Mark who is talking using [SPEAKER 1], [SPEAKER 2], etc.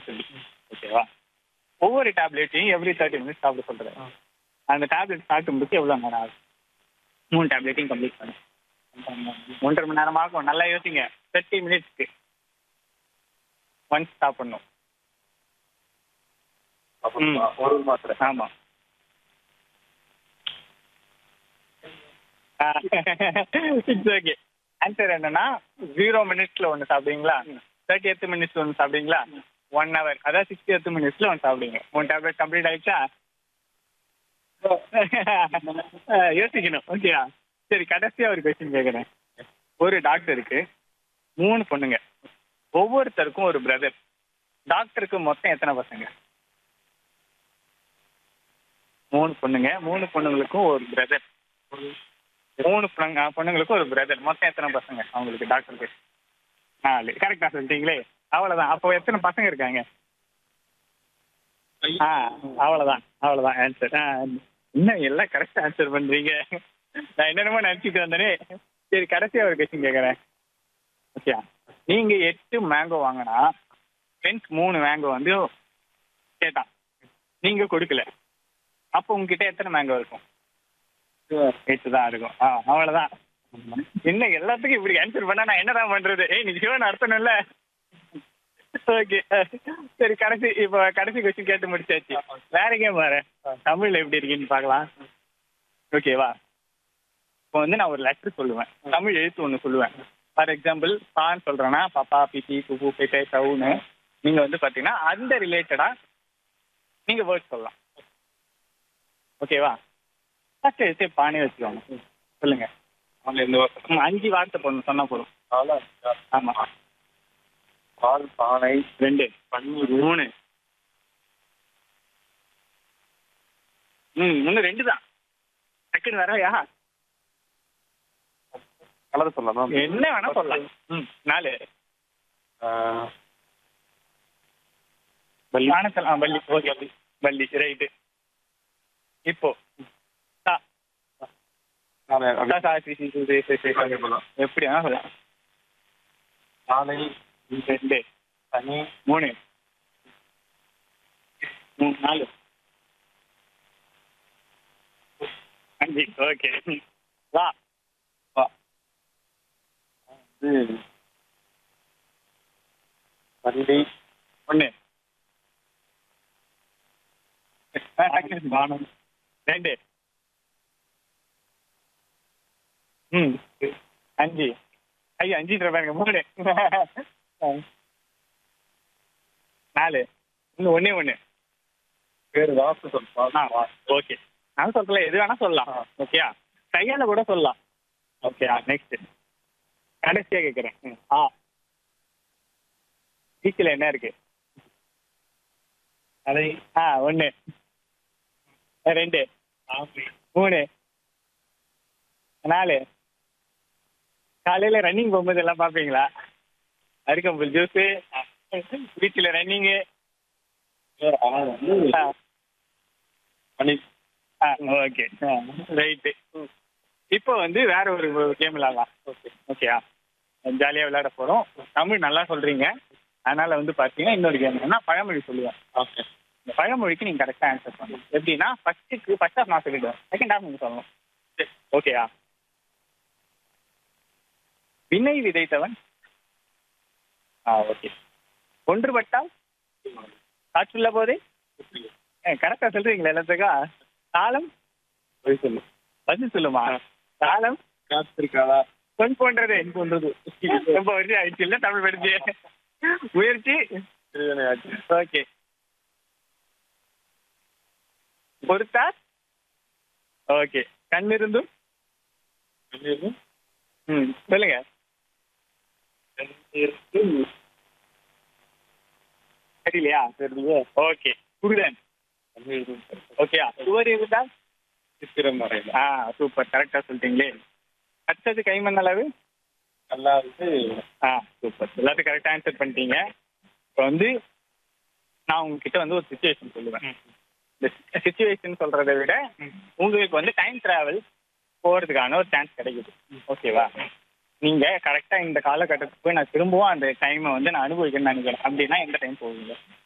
[SPEAKER 1] சொல்லி ஓகேவா ஒவ்வொரு டேப்லெட்டையும் எவ்ரி தேர்ட்டி மினிட்ஸ் சாப்பிட சொல்கிறேன் அந்த டேப்லெட் சாப்பிட்டு எவ்வளோ நேரம் ஆகும் மூணு டேப்லெட்டையும் கம்ப்ளீட் பண்ணு ஒன்றரை மணி நேரம் ஆகும் நல்லா யோசிங்க தேர்ட்டி மினிட்ஸ்க்கு ஒன்ஸ் ஸ்டாப் பண்ணும் ம்.
[SPEAKER 2] ஒரு மாத்திரை
[SPEAKER 1] ஆமாம் இட்ஸ் ஓகே ஆன்சர் என்னன்னா ஜீரோ மினிட்ஸ்ல ஒன்று சாப்பிடுவீங்களா தேர்ட்டி எத்து மினிட்ஸ் ஒன்று சாப்பிடுவீங்களா ஒன் ஹவர் அதாவது சிக்ஸ்டி எத்து மினிட்ஸ்ல ஒன்று சாப்பிடுவீங்க மூணு டேப்லெட் கம்ப்ளீட் ஆயிடுச்சா அஹ், யோசிக்கணும் ஓகேயா சரி கடைசியா ஒரு கொஸ்டின் கேட்குறேன் ஒரு டாக்டருக்கு மூணு பொண்ணுங்க ஒவ்வொருத்தருக்கும் ஒரு பிரதர் டாக்டருக்கு மொத்தம் எத்தனை பசங்க மூணு பொண்ணுங்க மூணு பொண்ணுங்களுக்கும் ஒரு பிரதர் மூணு பொண்ணுங்க பொண்ணுங்களுக்கும் ஒரு பிரதர் மொத்தம் எத்தனை பசங்க அவங்களுக்கு டாக்டருக்கு நாலு கரெக்டா சொல்லிட்டீங்களே அவ்வளவுதான் அப்போ எத்தனை பசங்க இருக்காங்க ஆ அவ்வளவுதான் அவ்வளவுதான் ஆன்சர் ஆ இன்னும் எல்லாம் கரெக்டா ஆன்சர் பண்றீங்க நான் என்னென்னமோ நினைச்சிட்டு வந்தேனே சரி கடைசியா ஒரு கொஸ்டின் கேட்கறேன் ஓகே நீங்க எட்டு மேங்கோ வாங்கினா ஃப்ரெண்ட்ஸ் மூணு மேங்கோ வந்து கேட்டான் நீங்க கொடுக்கல அப்போ உங்ககிட்ட எத்தனை மேங்கோ இருக்கும் எட்டு தான் இருக்கும் ஆ அவ்வளவுதான் என்ன எல்லாத்துக்கும் இப்படி ஆன்சர் பண்ணா நான் என்னதான் பண்றது ஏய் நீ சிவன் அர்த்தம்ல ஓகே சரி கடைசி இப்போ கடைசி கொஸ்டின் கேட்டு முடிச்சாச்சு வேற கேம் வேற தமிழ்ல எப்படி இருக்குன்னு பார்க்கலாம் ஓகேவா இப்போ வந்து நான் ஒரு லெட்டர் சொல்லுவேன் தமிழ் எழுத்து ஒன்று சொல்லுவேன் ஃபார் எக்ஸாம்பிள் பான்னு சொல்றேன்னா பாப்பா பிபி குபு பேட்டை சவுன்னு நீங்க வந்து பாத்தீங்கன்னா அந்த ரிலேட்டடா நீங்க வேர்ட் சொல்லலாம் ஓகேவா ஃபர்ஸ்ட் எழுத்து பானே வச்சுக்கோங்க சொல்லுங்க
[SPEAKER 2] அவங்க எந்த வருஷம்
[SPEAKER 1] ம், அஞ்சு வார்த்தை போடணும் சொன்னா போதும் ஆமா
[SPEAKER 2] பால் பானை
[SPEAKER 1] ரெண்டு பன்னீர் மூணு ம் இன்னும் ரெண்டு தான் டக்குன்னு வரலையா
[SPEAKER 2] கலர் சொல்லலாம்
[SPEAKER 1] என்ன வேணா சொல்லலாம் ம் நாலு
[SPEAKER 2] வள்ளி.
[SPEAKER 1] வானத்தில் ஆ வள்ளி ஓகே வள்ளி ரைட்டு இப்போ தா
[SPEAKER 2] நாளை
[SPEAKER 1] தா, சா, சி, சி, சி, சி, சி, சி.
[SPEAKER 2] அப்படியே போலாம்.
[SPEAKER 1] எப்படி வேணா சொல்லலாம்
[SPEAKER 2] நாளை
[SPEAKER 1] ரெண்டு
[SPEAKER 2] தனி
[SPEAKER 1] மூணு மூணு நாலு அஞ்சு ஓகே வா
[SPEAKER 2] வா இது வண்டி
[SPEAKER 1] ஒன்று வானம் ரெண்டு ம் அஞ்சு ஐயோ அஞ்சுன்ற பாருங்க மூணு நாலு இன்னும் ஒண்ணே ஒன்று
[SPEAKER 2] பேர் வாசு
[SPEAKER 1] ஆ ஓகே நான் சொல்லல எது வேணா சொல்லலாம் ஓகேயா கையால கூட சொல்லலாம் ஓகேயா நெக்ஸ்ட் கடைசியா கேட்குறேன் ஆ பீச்சில் என்ன இருக்கு
[SPEAKER 2] அதை
[SPEAKER 1] ஆ ஒன்று ரெண்டு மூணு நாலு காலையில் ரன்னிங் போகும்போது எல்லாம் பார்ப்பீங்களா அருகம்புல் ஜூஸு பீச்சில் ரன்னிங்கு ஆ
[SPEAKER 2] பண்ணி
[SPEAKER 1] ஆ ஓகே ரைட்டு இப்போ வந்து வேற ஒரு கேம் விளாடலாம் ஓகே ஓகேயா ஜாலியாக விளையாட போகிறோம் தமிழ் நல்லா சொல்கிறீங்க அதனால் வந்து பார்த்தீங்கன்னா இன்னொரு கேம் என்னன்னா பழமொழி சொல்லுவேன்
[SPEAKER 2] ஓகே
[SPEAKER 1] இந்த பழமொழிக்கு நீங்கள் கரெக்டாக ஆன்சர் பண்ணணும் எப்படின்னா ஃபஸ்ட்டுக்கு ஃபர்ஸ்ட் ஹாஃப் நான் சொல்லிடுவேன் செகண்ட் ஹாஃப் நீங்கள் சொல்லணும் ஓகேயா வினை விதைத்தவன் ஆ ஓகே ஒன்றுபட்டால் காற்றுள்ள போதே கரெக்டாக சொல்கிறீங்களா எல்லாத்துக்கும் காலம்
[SPEAKER 2] போய் சொல்லு
[SPEAKER 1] பதில் சொல்லுமா காலம்
[SPEAKER 2] காத்திருக்காதா
[SPEAKER 1] பொன் போன்றது போன்றது ரொம்ப வருஷம் ஆயிடுச்சு இல்லை தமிழ் படிச்சு முயற்சி
[SPEAKER 2] திருவினையாச்சு
[SPEAKER 1] ஓகே பொறுத்தார் ஓகே கண் இருந்தும் ம் சொல்லுங்க தெரியலையா தெரியலையே ஓகே குருடன் ஓகேயா சுவர் இருந்தால்
[SPEAKER 2] சித்திரம் வரையில
[SPEAKER 1] ஆ சூப்பர் கரெக்டாக சொல்லிட்டீங்களே அடுத்தது கைமண் அளவு
[SPEAKER 2] நல்லா இருக்கு
[SPEAKER 1] ஆ சூப்பர் எல்லாத்தையும் கரெக்டாக ஆன்சர் பண்ணிட்டீங்க இப்போ வந்து நான் உங்ககிட்ட வந்து ஒரு சுச்சுவேஷன் சொல்லுவேன் இந்த சுச்சுவேஷன் சொல்றதை விட உங்களுக்கு வந்து டைம் டிராவல் போகிறதுக்கான ஒரு சான்ஸ் கிடைக்குது ஓகேவா நீங்க கரெக்டாக இந்த காலகட்டத்துக்கு போய் நான் திரும்பவும் அந்த டைமை வந்து நான் அனுபவிக்கணும்னு நினைக்கிறேன் அப்படின்னா எந்த டைம் போவீங்க